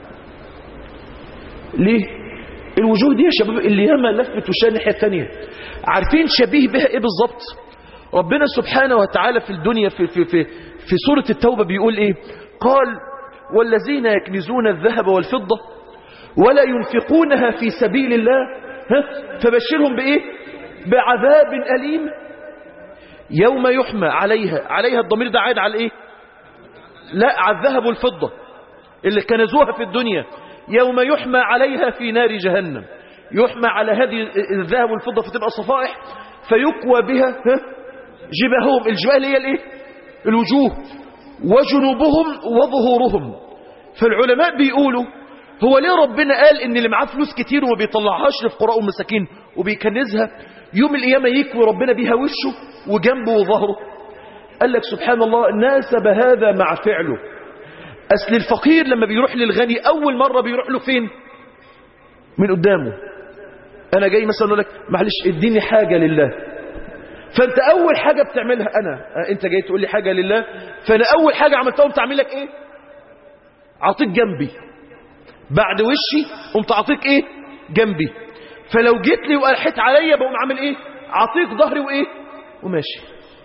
ليه الوجوه دي يا شباب اللي ياما لفت وشها الناحيه الثانيه عارفين شبيه بها ايه بالظبط ربنا سبحانه وتعالى في الدنيا في في في في سوره التوبه بيقول ايه قال والذين يكنزون الذهب والفضه ولا ينفقونها في سبيل الله ها فبشرهم بايه بعذاب اليم يوم يحمى عليها عليها الضمير ده عاد على ايه لا على الذهب والفضه اللي كنزوها في الدنيا يوم يحمى عليها في نار جهنم يحمى على هذه الذهب والفضة فتبقى صفائح فيكوى بها ها جباههم الجباه اللي هي الايه الوجوه وجنوبهم وظهورهم فالعلماء بيقولوا هو ليه ربنا قال ان اللي معاه فلوس كتير وما بيطلعهاش لفقراء ومساكين وبيكنزها يوم القيامه يكوي ربنا بيها وشه وجنبه وظهره قال لك سبحان الله ناسب هذا مع فعله أصل الفقير لما بيروح للغني أول مرة بيروح له فين من قدامه أنا جاي مثلا أقول لك معلش اديني حاجة لله فأنت أول حاجة بتعملها أنا أنت جاي تقول لي حاجة لله فأنا أول حاجة عملتها قمت أعمل لك إيه عطيك جنبي بعد وشي قمت أعطيك إيه جنبي فلو جيت لي وألحت عليا بقوم عامل إيه أعطيك ظهري وإيه وماشي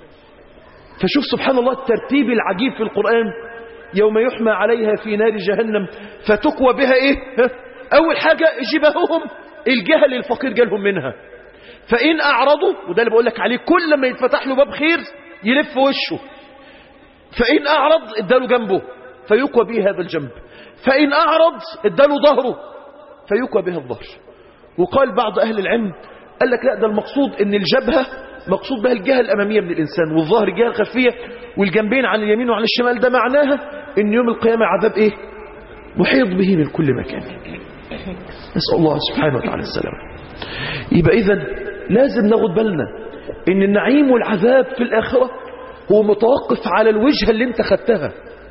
فشوف سبحان الله الترتيب العجيب في القرآن يوم يحمى عليها في نار جهنم فتكوى بها ايه ها؟ اول حاجة جبههم الجهل الفقير جالهم منها فإن أعرضوا وده اللي بقول لك عليه كل ما يتفتح له باب خير يلف وشه فإن أعرض اداله جنبه فيكوى به هذا الجنب فإن أعرض اداله ظهره فيكوى به الظهر وقال بعض أهل العلم قال لك لا ده المقصود ان الجبهة مقصود بها الجهة الأمامية من الإنسان والظهر الجهة الخلفية والجنبين عن اليمين وعن الشمال ده معناها ان يوم القيامة عذاب ايه محيط به من كل مكان نسأل الله سبحانه وتعالى السلام يبقى إذا لازم ناخد بالنا ان النعيم والعذاب في الآخرة هو متوقف على الوجهة اللي انت خدتها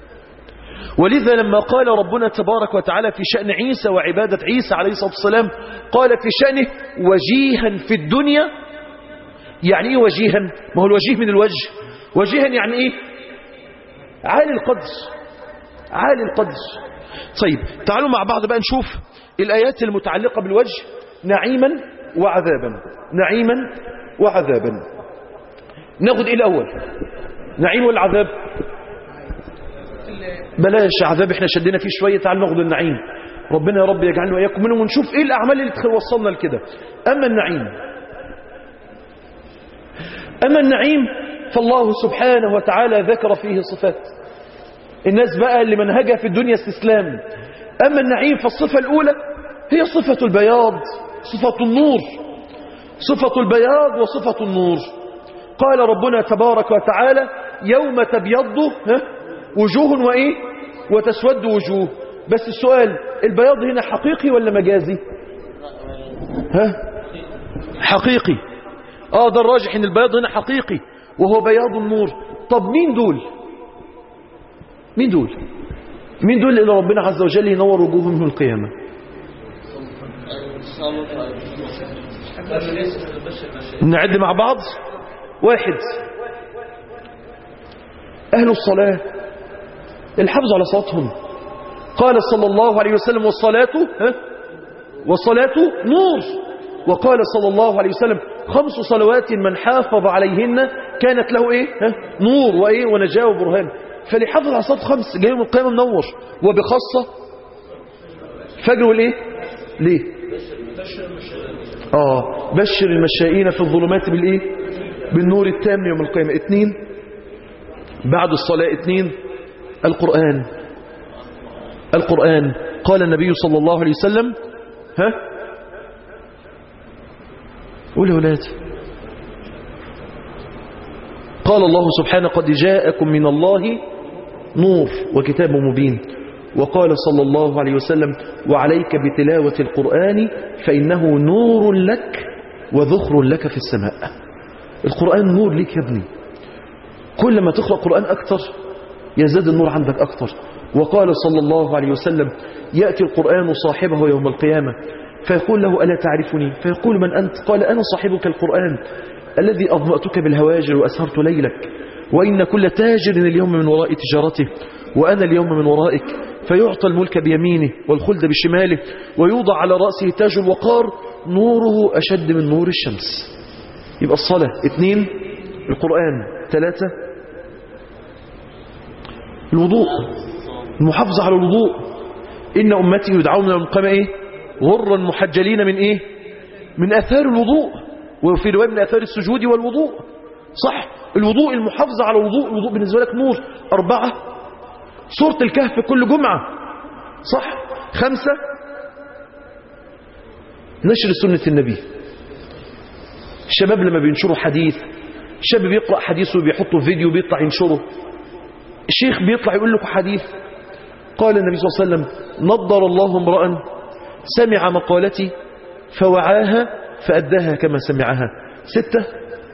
ولذا لما قال ربنا تبارك وتعالى في شأن عيسى وعبادة عيسى عليه الصلاة والسلام قال في شأنه وجيها في الدنيا يعني ايه وجيها ما هو الوجيه من الوجه وجيها يعني ايه عالي القدر عالي القدر طيب تعالوا مع بعض بقى نشوف الآيات المتعلقة بالوجه نعيما وعذابا نعيما وعذابا ناخد ايه الأول نعيم والعذاب بلاش عذاب احنا شدينا فيه شوية تعال ناخد النعيم ربنا يا رب يجعلنا وإياكم منهم ونشوف ايه الأعمال اللي توصلنا لكده أما النعيم أما النعيم فالله سبحانه وتعالى ذكر فيه صفات الناس بقى اللي منهجها في الدنيا استسلام أما النعيم فالصفة الأولى هي صفة البياض صفة النور صفة البياض وصفة النور قال ربنا تبارك وتعالى يوم تبيض ها وجوه وإيه وتسود وجوه بس السؤال البياض هنا حقيقي ولا مجازي ها حقيقي اه ده الراجح ان البياض هنا حقيقي وهو بياض النور طب مين دول مين دول مين دول اللي ربنا عز وجل ينور وجوههم يوم القيامة نعد مع بعض واحد أهل الصلاة الحفظ على صلاتهم قال صلى الله عليه وسلم والصلاة ها والصلاة نور وقال صلى الله عليه وسلم خمس صلوات من حافظ عليهن كانت له ايه ها؟ نور وايه ونجاة وبرهان فاللي حافظ على صلاه خمس جاي يوم القيامه منور وبخاصه فجر والايه ليه اه بشر المشائين في الظلمات بالايه بالنور التام يوم القيامه اثنين بعد الصلاه اثنين القران القران قال النبي صلى الله عليه وسلم ها قول يا ولاد قال الله سبحانه قد جاءكم من الله نور وكتاب مبين وقال صلى الله عليه وسلم وعليك بتلاوة القرآن فإنه نور لك وذخر لك في السماء القرآن نور لك يا ابني كل ما تقرأ قرآن أكثر يزداد النور عندك أكثر وقال صلى الله عليه وسلم يأتي القرآن صاحبه يوم القيامة فيقول له ألا تعرفني فيقول من أنت قال أنا صاحبك القرآن الذي أظمأتك بالهواجر وأسهرت ليلك وإن كل تاجر اليوم من وراء تجارته وأنا اليوم من ورائك فيعطى الملك بيمينه والخلد بشماله ويوضع على رأسه تاج الوقار نوره أشد من نور الشمس يبقى الصلاة اثنين القرآن ثلاثة الوضوء المحافظة على الوضوء إن أمتي يدعون يوم القيامة إيه غرا محجلين من إيه من أثار الوضوء وفي رواية من أثار السجود والوضوء صح الوضوء المحافظة على الوضوء الوضوء بالنسبة لك نور أربعة سورة الكهف كل جمعة صح خمسة نشر سنة النبي الشباب لما بينشروا حديث الشاب بيقرأ حديثه بيحطه فيديو بيطلع ينشره الشيخ بيطلع يقول لكم حديث قال النبي صلى الله عليه وسلم نضر الله امرأ سمع مقالتي فوعاها فأداها كما سمعها ستة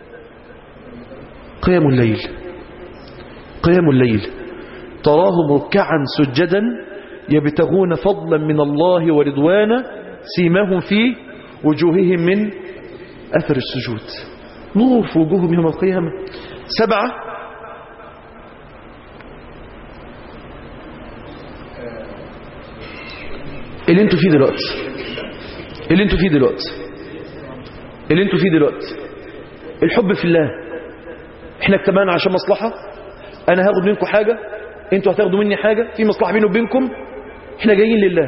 قيام الليل قيام الليل تراهم ركعا سجدا يبتغون فضلا من الله ورضوانا سيماهم في وجوههم من أثر السجود نور في وجوههم يوم القيامة سبعة اللي انتوا فيه دلوقتي اللي انتوا فيه دلوقتي اللي انتوا فيه دلوقتي الحب في الله احنا اجتمعنا عشان مصلحة انا هاخد منكم حاجة انتوا هتاخدوا مني حاجة في مصلحة بيني وبينكم احنا جايين لله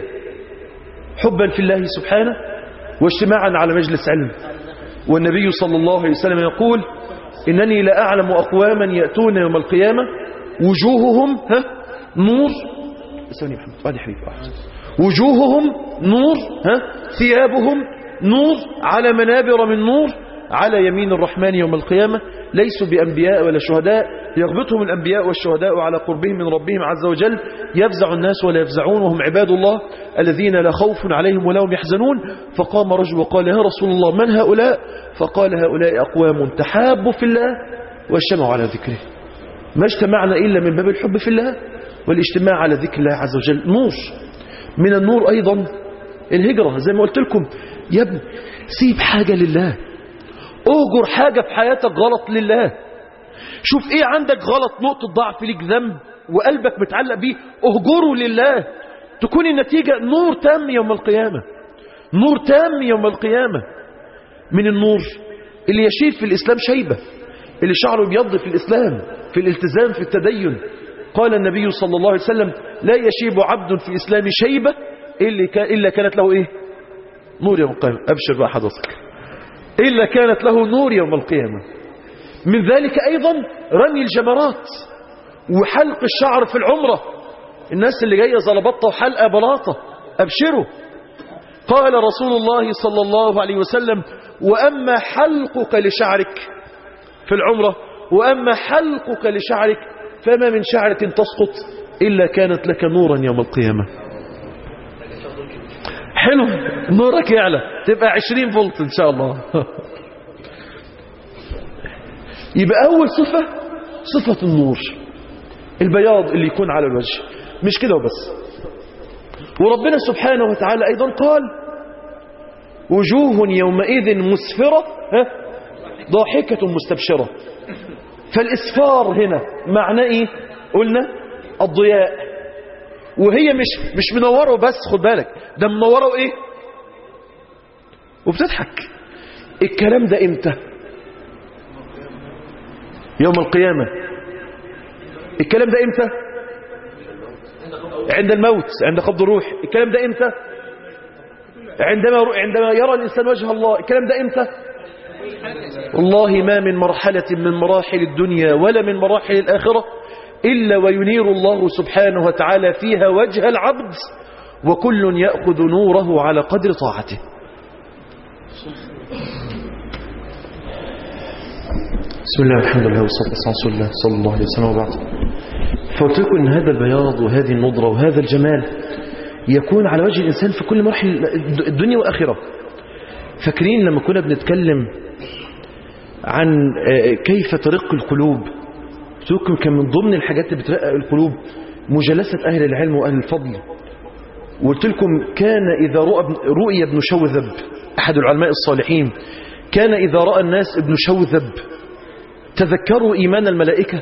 حبا في الله سبحانه واجتماعا على مجلس علم والنبي صلى الله عليه وسلم يقول إنني لا أعلم أقواما يأتون يوم القيامة وجوههم ها نور ثاني محمد بعد حبيب واحد وجوههم نور ها ثيابهم نور على منابر من نور على يمين الرحمن يوم القيامة ليسوا بأنبياء ولا شهداء يغبطهم الأنبياء والشهداء على قربهم من ربهم عز وجل يفزع الناس ولا يفزعون وهم عباد الله الذين لا خوف عليهم ولا هم يحزنون فقام رجل وقال يا رسول الله من هؤلاء فقال هؤلاء أقوام تحابوا في الله واجتمعوا على ذكره ما اجتمعنا إلا من باب الحب في الله والاجتماع على ذكر الله عز وجل نور من النور أيضا الهجرة زي ما قلت لكم يا ابني سيب حاجة لله اهجر حاجة في حياتك غلط لله شوف ايه عندك غلط نقطة ضعف ليك ذنب وقلبك متعلق بيه اهجره لله تكون النتيجة نور تام يوم القيامة نور تام يوم القيامة من النور اللي يشيب في الإسلام شيبة اللي شعره بيض في الإسلام في الالتزام في التدين قال النبي صلى الله عليه وسلم لا يشيب عبد في الإسلام شيبة إلا كانت له إيه نور يوم القيامة أبشر بقى حضرتك إلا كانت له نور يوم القيامة من ذلك أيضا رمي الجمرات وحلق الشعر في العمرة الناس اللي جاية زلبطة وحلقة بلاطة أبشروا قال رسول الله صلى الله عليه وسلم وأما حلقك لشعرك في العمرة وأما حلقك لشعرك فما من شعرة تسقط إلا كانت لك نورا يوم القيامة حلو نورك يعلى تبقى عشرين فولت إن شاء الله يبقى أول صفة صفة النور البياض اللي يكون على الوجه مش كده وبس وربنا سبحانه وتعالى أيضا قال وجوه يومئذ مسفرة ها ضاحكة مستبشرة فالإسفار هنا معناه إيه قلنا الضياء وهي مش مش منوره بس خد بالك ده منوره إيه وبتضحك الكلام ده إمتى يوم القيامة الكلام ده إمتى عند الموت عند قبض الروح الكلام ده إمتى عندما عندما يرى الإنسان وجه الله الكلام ده إمتى والله ما من مرحلة من مراحل الدنيا ولا من مراحل الآخرة إلا وينير الله سبحانه وتعالى فيها وجه العبد وكل يأخذ نوره على قدر طاعته بسم الله الحمد لله والصلاة والسلام على رسول الله صلى الله عليه وسلم وبعد فقلت لكم ان هذا البياض وهذه النضرة وهذا الجمال يكون على وجه الإنسان في كل مراحل الدنيا وآخرة فاكرين لما كنا بنتكلم عن كيف ترق القلوب قلت لكم كان من ضمن الحاجات اللي بترقق القلوب مجالسة أهل العلم وأهل الفضل وقلت لكم كان إذا رؤى ابن- رؤي ابن شوذب أحد العلماء الصالحين كان إذا رأى الناس ابن شوذب تذكروا إيمان الملائكة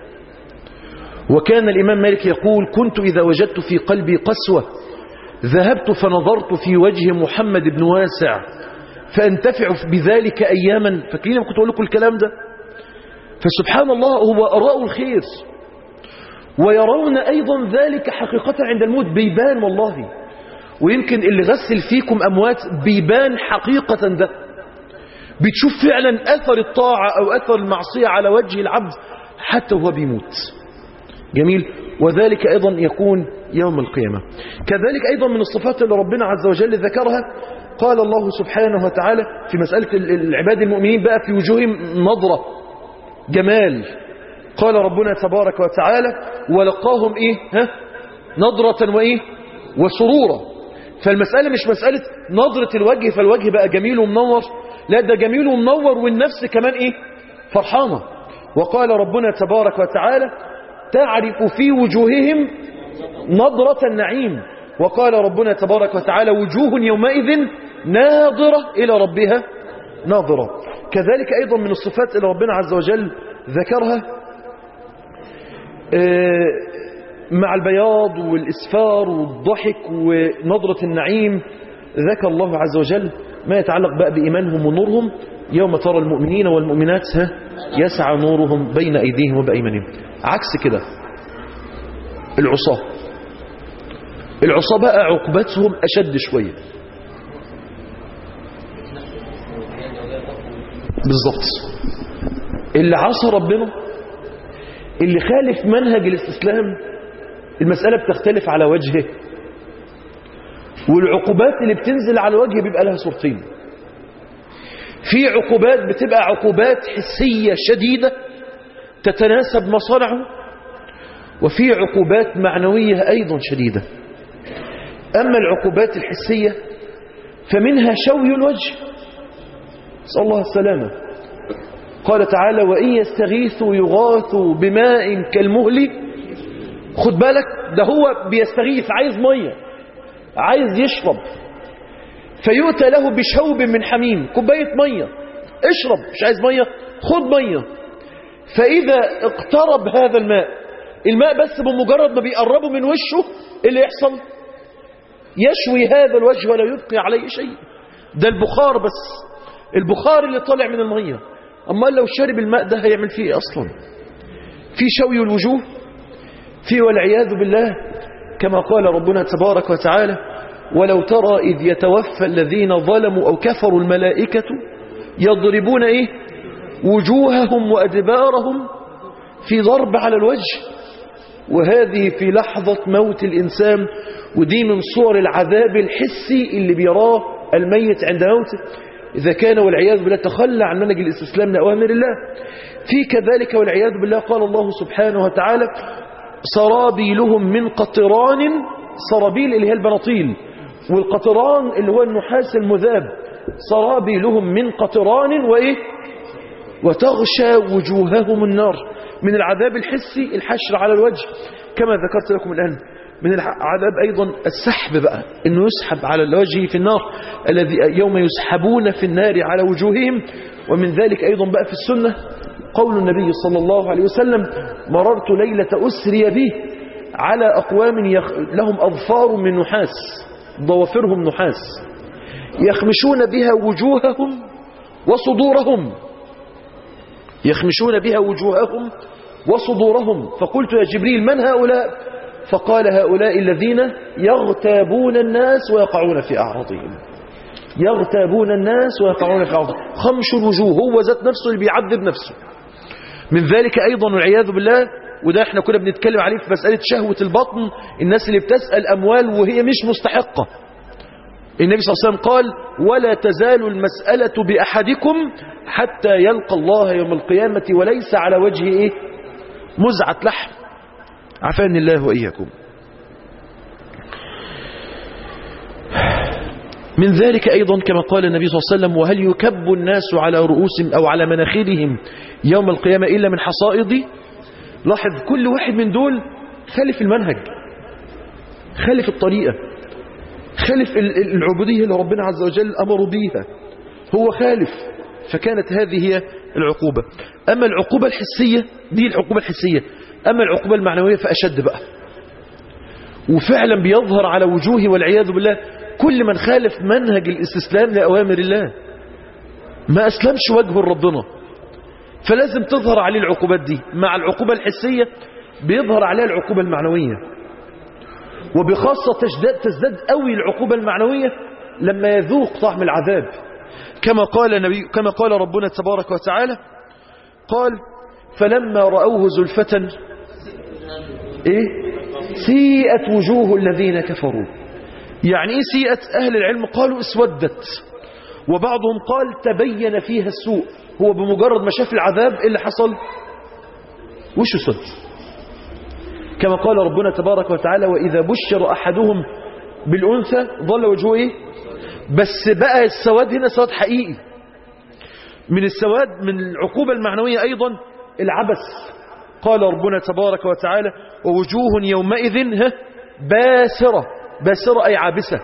وكان الإمام مالك يقول كنت إذا وجدت في قلبي قسوة ذهبت فنظرت في وجه محمد بن واسع فأنتفع بذلك أياما فاكرين لما كنت أقول لكم الكلام ده فسبحان الله هو أراء الخير ويرون أيضا ذلك حقيقة عند الموت بيبان والله ويمكن اللي غسل فيكم أموات بيبان حقيقة ده بتشوف فعلا أثر الطاعة أو أثر المعصية على وجه العبد حتى وهو بيموت جميل وذلك أيضا يكون يوم القيامة كذلك أيضا من الصفات اللي ربنا عز وجل ذكرها قال الله سبحانه وتعالى في مسألة ال- العباد المؤمنين بقى في وجوههم نظرة جمال قال ربنا تبارك وتعالى ولقاهم إيه ها نظرة وإيه وسرورا فالمسألة مش مسألة نظرة الوجه فالوجه بقى جميل ومنور لا ده جميل ومنور والنفس كمان إيه فرحانة وقال ربنا تبارك وتعالى تعرف في وجوههم نظرة النعيم وقال ربنا تبارك وتعالى وجوه يومئذ ناظرة إلى ربها ناظرة كذلك أيضا من الصفات اللي ربنا عز وجل ذكرها آه، مع البياض والإسفار والضحك ونظرة النعيم ذكر الله عز وجل ما يتعلق بقى بإيمانهم ونورهم يوم ترى المؤمنين والمؤمنات ها يسعى نورهم بين أيديهم وبأيمانهم عكس كده العصاة العصاة بقى عقوبتهم أشد شوية بالضبط اللي عصى ربنا اللي خالف منهج الاستسلام المسألة بتختلف على وجهه والعقوبات اللي بتنزل على وجهه بيبقى لها صورتين في عقوبات بتبقى عقوبات حسية شديدة تتناسب مصالحه وفي عقوبات معنوية أيضا شديدة أما العقوبات الحسية فمنها شوي الوجه نسأل الله السلامة قال تعالى وإن يستغيثوا يغاثوا بماء كالمهل خد بالك ده هو بيستغيث عايز مية عايز يشرب فيؤتى له بشوب من حميم كوباية مية اشرب مش عايز مية خد مية فإذا اقترب هذا الماء الماء بس بمجرد ما بيقربه من وشه إيه اللي يحصل يشوي هذا الوجه ولا يبقي عليه شيء ده البخار بس البخار اللي طالع من المية أما لو شرب الماء ده هيعمل فيه إيه أصلا في شوي الوجوه في والعياذ بالله كما قال ربنا تبارك وتعالى ولو ترى إذ يتوفى الذين ظلموا أو كفروا الملائكة يضربون إيه وجوههم وأدبارهم في ضرب على الوجه وهذه في لحظة موت الإنسان ودي من صور العذاب الحسي اللي بيراه الميت عند موته إذا كان والعياذ بالله تخلى عن منهج الاستسلام لأوامر الله في كذلك والعياذ بالله قال الله سبحانه وتعالى سرابيلهم من قطران سرابيل اللي هي البناطيل والقطران اللي هو النحاس المذاب سرابيلهم من قطران وإيه وتغشى وجوههم النار من العذاب الحسي الحشر على الوجه كما ذكرت لكم الآن من العذاب أيضا السحب بقى أنه يسحب على الوجه في النار الذي يوم يسحبون في النار على وجوههم ومن ذلك أيضا بقى في السنة قول النبي صلى الله عليه وسلم مررت ليلة أسري به على أقوام يخ... لهم أظفار من نحاس ضوافرهم نحاس يخمشون بها وجوههم وصدورهم يخمشون بها وجوههم وصدورهم فقلت يا جبريل من هؤلاء فقال هؤلاء الذين يغتابون الناس ويقعون في أعراضهم يغتابون الناس ويقعون في أعراضهم خمش الوجوه هو ذات نفسه اللي بيعذب نفسه من ذلك أيضا والعياذ بالله وده احنا كنا بنتكلم عليه في مسألة شهوة البطن الناس اللي بتسأل أموال وهي مش مستحقة النبي صلى الله عليه وسلم قال ولا تزال المسألة بأحدكم حتى يلقى الله يوم القيامة وليس على وجهه إيه مزعة لحم عفاني الله وإياكم من ذلك أيضا كما قال النبي صلى الله عليه وسلم وهل يكب الناس على رؤوسهم أو على مناخرهم يوم القيامة إلا من حصائد لاحظ كل واحد من دول خالف المنهج خالف الطريقة خالف ال- ال- العبودية اللي ربنا عز وجل أمره بيها هو خالف فكانت هذه هي العقوبة أما العقوبة الحسية دي العقوبة الحسية أما العقوبة المعنوية فأشد بقى وفعلا بيظهر على وجوه والعياذ بالله كل من خالف منهج الاستسلام لأوامر الله ما أسلمش وجهه لربنا فلازم تظهر عليه العقوبات دي مع العقوبة الحسية بيظهر عليها العقوبة المعنوية وبخاصة تزداد, تزداد قوي العقوبة المعنوية لما يذوق طعم العذاب كما قال نبي كما قال ربنا تبارك وتعالى قال فلما رأوه زلفة إيه سيئت وجوه الذين كفروا يعني إيه سيئت أهل العلم قالوا اسودت وبعضهم قال تبين فيها السوء هو بمجرد ما شاف العذاب إيه اللي حصل وش سد كما قال ربنا تبارك وتعالى وإذا بشر أحدهم بالأنثى ظل وجهه إيه بس بقى السواد هنا سواد حقيقي من السواد من العقوبة المعنوية أيضا العبس قال ربنا تبارك وتعالى ووجوه يومئذ ها باسرة باسرة أي عابسة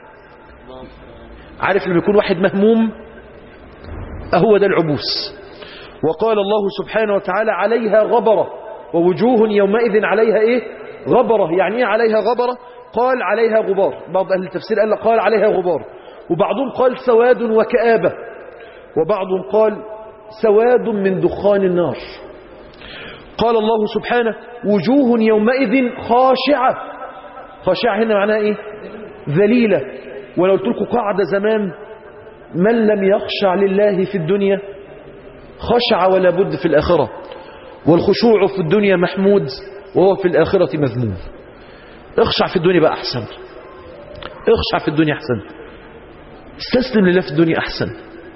عارف لما يكون واحد مهموم أهو ده العبوس وقال الله سبحانه وتعالى عليها غبرة ووجوه يومئذ عليها إيه غبرة يعني إيه عليها غبرة قال عليها غبار بعض أهل التفسير قال قال عليها غبار وبعضهم قال سواد وكآبة وبعضهم قال سواد من دخان النار قال الله سبحانه وجوه يومئذ خاشعة خاشعة هنا معناها إيه ذليلة ولو قلت لكم قاعدة زمان من لم يخشع لله في الدنيا خشع ولا بد في الآخرة والخشوع في الدنيا محمود وهو في الآخرة مذموم اخشع في الدنيا بقى أحسن اخشع في الدنيا أحسن استسلم لله في الدنيا أحسن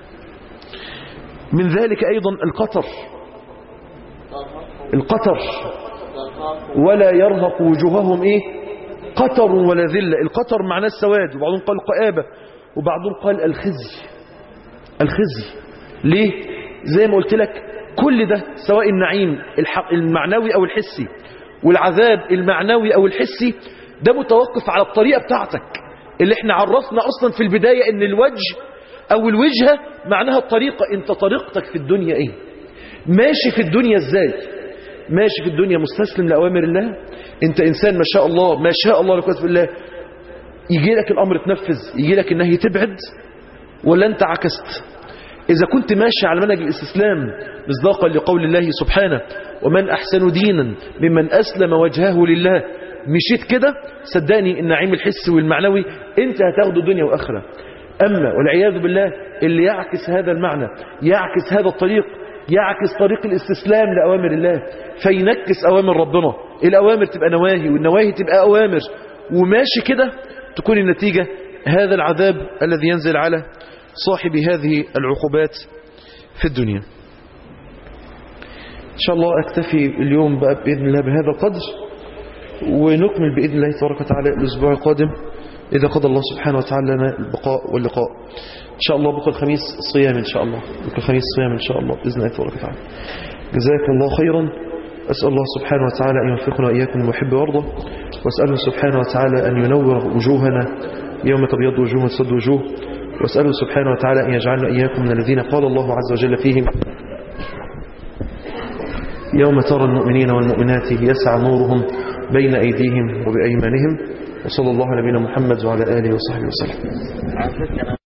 من ذلك أيضا القطر القطر ولا يرهق وجوههم إيه قطر ولا ذلة القطر معناه السواد وبعضهم قال قآبة وبعضهم قال الخزي الخزي ليه زي ما قلت لك كل ده سواء النعيم الحق المعنوي أو الحسي والعذاب المعنوي أو الحسي ده متوقف على الطريقة بتاعتك اللي احنا عرفنا أصلا في البداية ان الوجه أو الوجهة معناها الطريقة انت طريقتك في الدنيا ايه ماشي في الدنيا ازاي ماشي في الدنيا مستسلم لأوامر الله انت إنسان ما شاء الله ما شاء الله لك الله يجي لك الأمر تنفذ يجي لك النهي تبعد ولا انت عكست إذا كنت ماشي على منهج الإستسلام مصداقا لقول الله سبحانه ومن أحسن دينا ممن أسلم وجهه لله مشيت كده صدقني النعيم الحسي والمعنوي انت هتاخده دنيا وآخرة أما والعياذ بالله اللي يعكس هذا المعنى يعكس هذا الطريق يعكس طريق الاستسلام لأوامر الله فينكس أوامر ربنا الأوامر تبقى نواهي والنواهي تبقى أوامر وماشي كده تكون النتيجة هذا العذاب الذي ينزل على صاحب هذه العقوبات في الدنيا إن شاء الله أكتفي اليوم بقى بإذن الله بهذا القدر ونكمل بإذن الله تبارك وتعالى الأسبوع القادم إذا قضى الله سبحانه وتعالى لنا البقاء واللقاء إن شاء الله بكرة الخميس صيام إن شاء الله بكرة الخميس صيام إن شاء الله بإذن الله تبارك وتعالى جزاكم الله خيرا أسأل الله سبحانه وتعالى أن يوفقنا وإياكم المحب ويرضى وأسأله سبحانه وتعالى أن ينور وجوهنا يوم تبيض وجوه وتسد وجوه وأسأله سبحانه وتعالى أن يجعلنا إياكم من الذين قال الله عز وجل فيهم يوم ترى المؤمنين والمؤمنات يسعى نورهم بين أيديهم وبأيمانهم وصلى الله على نبينا محمد وعلى آله وصحبه وسلم على فكرة